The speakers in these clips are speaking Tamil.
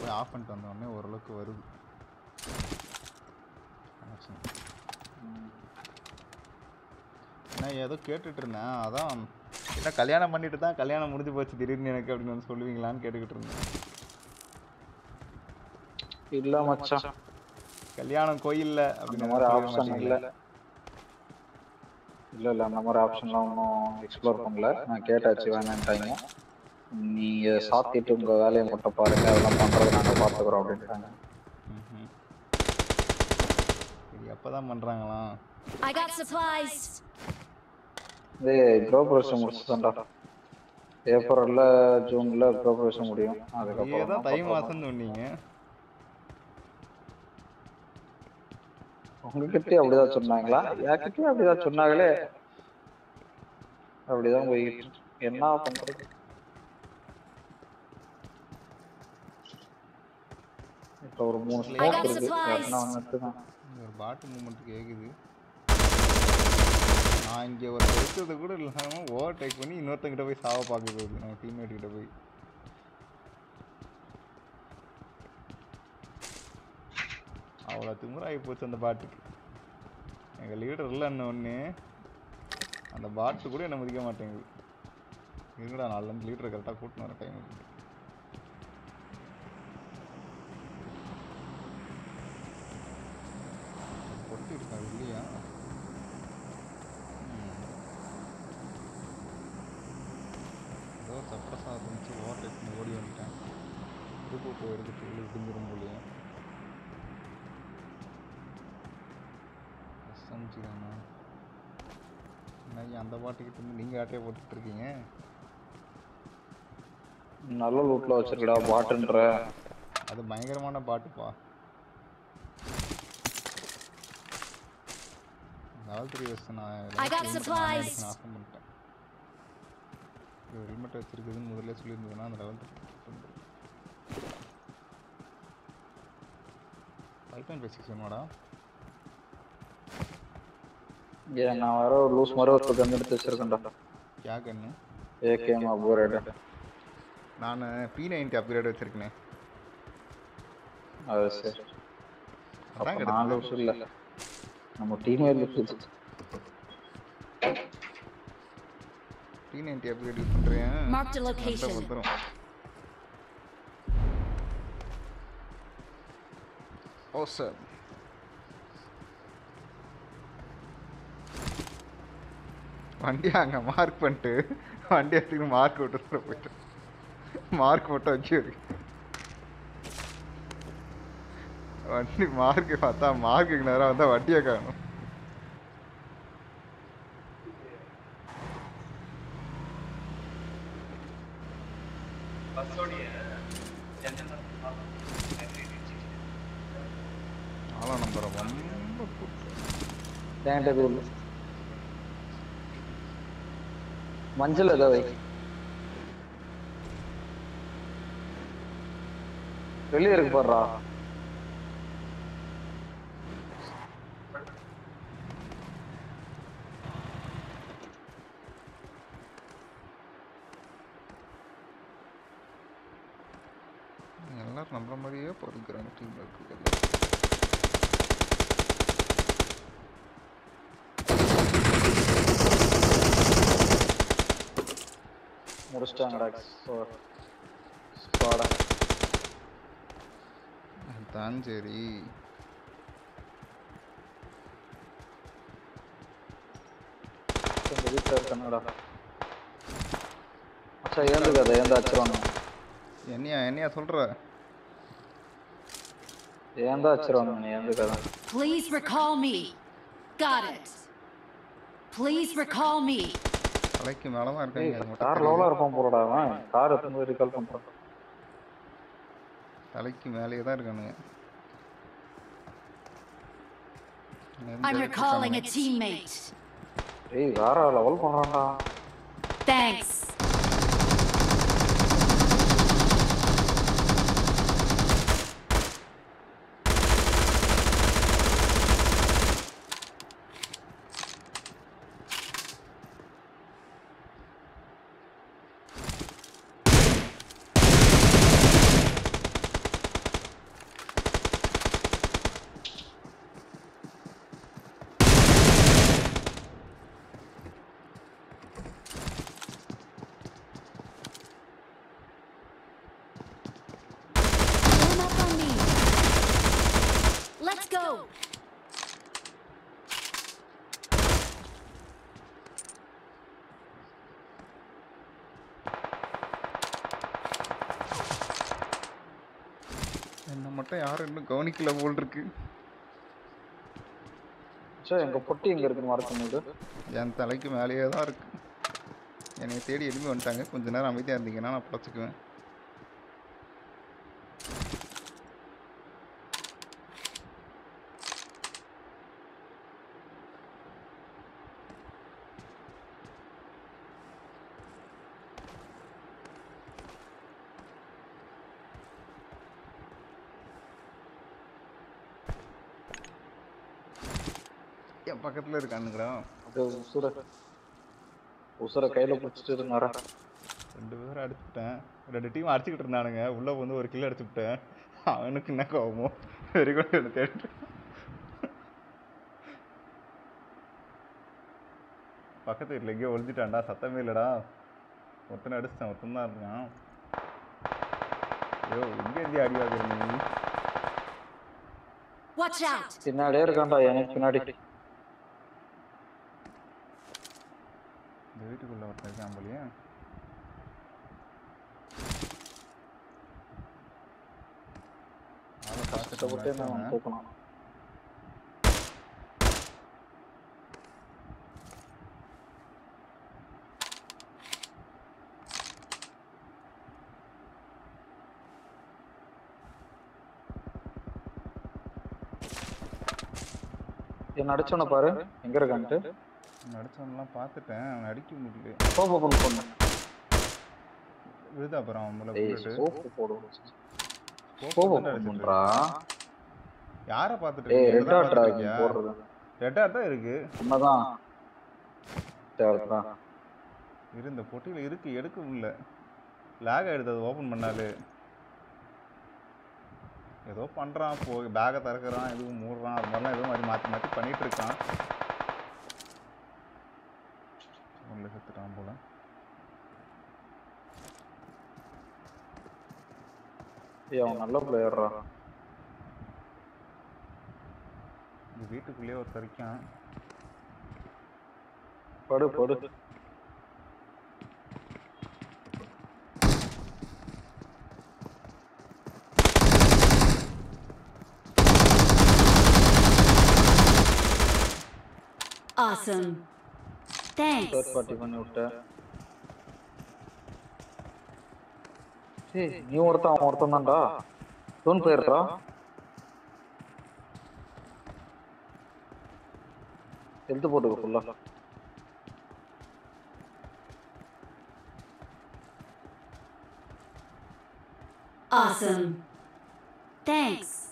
போய் ஆஃப் பண்ணிட்டு வந்த உடனே ஓரளவுக்கு வருது கனெக்ஷன் நான் ஏதோ கேட்டுட்டு இருந்தேன் அதான் என்ன கல்யாணம் பண்ணிட்டு தான் கல்யாணம் முடிஞ்சு போச்சு திடீர்னு எனக்கு அப்படின்னு வந்து சொல்லுவீங்களான்னு கேட்டுக்கிட்டு இருந்தேன் இல்ல மச்சான் கல்யாணம் கோயில்ல அந்த அப்படின்னு மாதிரி சொல்லவே ஆப்ஷன் இல்ல மாட்டீங்களா? இல்ல இல்ல அந்த மாதிரி ஆப்ஷன்லாம் ஒன்றும் எக்ஸ்ப்ளோர் பண்ணல நான் கேட்டாச்சு வேணான்ட்டாங்க நீங்க சாத்திட்டு உங்க வேலையை மட்டும் பாருங்க அதெல்லாம் பண்றது நாங்க பாத்துக்கிறோம் அப்படின்ட்டாங்க ம்ஹும். இது எப்பதான் பண்றாங்களாம் I got supplies. இது ப்ரோக்ரஸ் முடிச்சுதான்டா ஏப்ரல்ல ஜூன்ல ப்ரோக்ரஸ் முடியும் அதுக்கப்புறம் ஏதோ தான் தை பண்ற மாதிரி. மாசம்னு சொன்னீங்க உங்ககிட்டயும் அப்படிதான் சொன்னாங்களா என்கிட்டயும் அப்படிதான் சொன்னாங்களே அப்படிதான் போய்கிட்டு இருக்கு. என்ன பண்றது இப்ப ஒரு மூணு I ஸ்மோக் got இருக்கு supplies. யாருன்னா வந்துட்டு தான் இங்க ஒரு பாட்டு மூமெண்ட் கேக்குது நான் இங்க ஒரு எடுத்தது கூட இல்லாம ஓவர் டேக் பண்ணி இன்னொருத்தங்கிட்ட போய் சாவ பார்க்க போகுது நம்ம டீம்மேட் கிட்ட போய் அவ்வளோ திமுறாகி போச்சு அந்த பாட்டுக்கு எங்கள் லீடர் இல்லைன்னு ஒன்று அந்த பாட்டு கூட என்ன மதிக்க மாட்டேங்குது இருங்கடா நாலு லீடரை கரெக்டாக கூட்டின்னு வர டைம் பொட்டு இருக்கா இல்லையா ஏதோ சப்ரஸாக இருந்துச்சு ஓவர் டேக் ஓடி வந்துட்டேன் திருப்பூர் போய் எடுத்துட்டு உள்ள விடுஞ்சிரும் போலியே எஸ்எம்ஜி தானா என்ன அந்த பாட்டுக்கிட்ட இருந்து நீங்கள் ஆட்டையை போட்டுட்டு இருக்கீங்க நல்ல லூட்ல வச்சிருக்கடா பாட்டுன்ற அது பயங்கரமான பாட்டுப்பா லெவல் த்ரீ வச்சு நான் I got supplies. நாசம் பண்ணிட்டேன் ஹெல்மெட் வச்சிருக்குதுன்னு முதல்ல சொல்லியிருந்ததுன்னா அந்த level five point five six வேணுமாடா ஏன் நான் வேற ஒரு லூஸ் மாதிரி ஒரு கன் எடுத்து வச்சிருக்கேன்டா யா கண்ணு ஏகேஎம் அபோரேட் நான் பி நைன்ட்டி அப்கிரேட் வச்சிருக்கேனே அது சரி அதான் அப்ப நான் லூஸ் இல்ல நம்ம டீமே loose P ninety upgrade use பண்ணுறேன் Marked a location. வந்துடும் ஓ சார் வண்டி அங்கே மார்க் பண்ணிட்டு வண்டி எடுத்துக்கிட்டு மார்க் விட்டு போயிட்டு மார்க் மட்டும் வச்சு வண்டி மார்க்கு பார்த்தா மார்க்குக்கு நேரம் வந்தால் வண்டியை காணும் நாலாம் நம்பரை ரொம்ப கூட்டம் என்கிட்ட கூடு மஞ்சள் ஏதோ வை வெளியே இருக்கு பாடுறா எல்லாரும் நம்மள மாதிரியே பொறுக்கிறாங்க டீம்ல இருக்கிறது முடிச்சிட்டாங்கடா ஸ்குவாடா தான் சரி இந்த வீட்டில் இருக்கானடா அச்சா ஏந்துக்காத ஏந்து அச்சிருவானு என்னையா என்னையா சொல்ற ஏந்தா அச்சிருவானு நீ ஏந்துக்காத Please recall me. Got it. Please recall me. தலைக்கு மேல தான் ஏய் இருக்காங்க அது மட்டும் கார் தெரியுது. லோலா இருப்பான் போலடா அவன் கார் எத்தனை ரிகால் பண்றான் தலைக்கு மேலேயே தான் இருக்கானுங்க I'm recalling a teammate. ஏய் வேற லெவல் பண்றான்டா Thanks. Let's go. என்ன மட்டும் யாரும் இன்னும் கவனிக்கல போல் இருக்கு சார் எங்க பொட்டி எங்க இருக்குன்னு மறக்க என் தலைக்கு மேலேயே தான் இருக்கு என்னை தேடி எலும்பி வந்துட்டாங்க கொஞ்ச நேரம் அமைதியாக இருந்தீங்கன்னா நான் பிழைச்சிக்குவேன் என் பக்கத்தில் இருக்கானுங்கடா அது உசுர உசுர கையில பிடிச்சிட்டு இருந்தாரா ரெண்டு பேரும் அடிச்சுட்டேன் ரெண்டு டீம் அடிச்சுக்கிட்டு இருந்தானுங்க உள்ளே வந்து ஒரு கில் அடிச்சு விட்டேன் அவனுக்கு என்ன கோவமோ வெரி குட் என்ன தேடிட்டு பக்கத்து வீட்டில் எங்கேயோ ஒழிஞ்சிட்டான்டா சத்தமே இல்லைடா ஒருத்தனை அடிச்சிட்டான் ஒருத்தன் தான் இருக்கான் ஐயோ எங்கே இருந்து அடி வாங்குற நீ Watch out. பின்னாடியே இருக்கான்டா எனக்கு பின்னாடி இந்த வீட்டுக்குள்ளே ஒருத்தன் இருக்கான் போலியே ஆளை கஷ்டப்பட்டு நான் பார்த்துட்டு தூக்கணும் என்ன அடிச்சவன பாரு எங்க இருக்கான்ட்டு நடிச்சவனெல்லாம் பார்த்துட்டேன் அவனை அடிக்க முடியல சோப்பு பொண்ணு பொண்ணு விழுது அப்புறம் அவன் ஏய் மேலே சோப்பு போடு போட்டு சோப்பு தான்டா அடிச்சிட்டு பொண்ணுன்றா யாரை பார்த்துட்டு ஏய் இருக்கீங்க? ரெட் என்னதான் ஆட்ரா பார்த்துட்டு இருக்கீங்க? போடுறது ரெட் ஆட் தான் இருக்கு உண்மைதான் தேவைதான் இரு இந்த பொட்டியில் இருக்கு எடுக்க முடியல லேக் ஆயிடுது அது ஓப்பன் பண்ணாலே ஏதோ பண்ணுறான் போ பேக்கை திறக்கிறான் எதுவும் மூடுறான் அது மாதிரிலாம் ஏதோ மாதிரி மாற்றி மாற்றி பண்ணிட்டு இருக்கான் உள்ள செத்துட்டான் போல ஏய் அவன் நல்ல பிளேயர்ரா இந்த வீட்டுக்குள்ளேயே ஒருத்தர் இருக்கான் படு படு Awesome. Thanks. தேர்ட் பார்ட்டி பண்ணி விட்ட ஏய் நீ ஒருத்தன் அவன் ஒருத்தன் தான்டா டோன் போயிடுறா ஹெல்த் போட்டுக்க ஃபுல்லா Awesome. Thanks.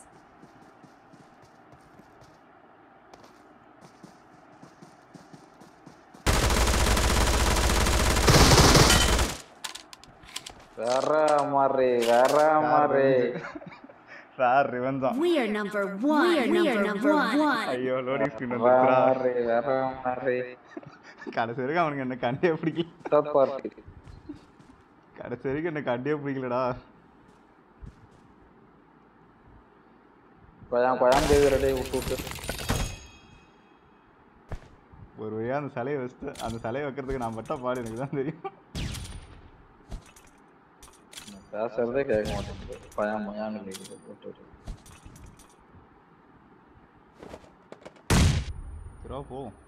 வேற மாதிரி வேற மாதிரி சார் ரிவன் தான் We are number one. We are number, one. ஐயோ லோடிங் ஸ்க்ரீன் வேற வந்துருக்குறா மாதிரி வேற மாதிரி கடைசி வரைக்கும் அவனுக்கு என்ன கண்டே பிடிக்கல தேர்ட் பார்ட்டி கடைசி வரைக்கும் என்ன கண்டே பிடிக்கலடா கொயாம் கொயாம் தேவி ரெடி விட்டு விட்டு ஒரு வழியாக அந்த சிலையை வச்சுட்டு அந்த சிலையை வைக்கிறதுக்கு நான் மட்டும் பாடு எனக்கு தான் தெரியும் பேசுறதே கேட்க மாட்டேங்குது பயம் மயான்னு கேக்குது போட்டு விட்டு. சரி வா, போவோம்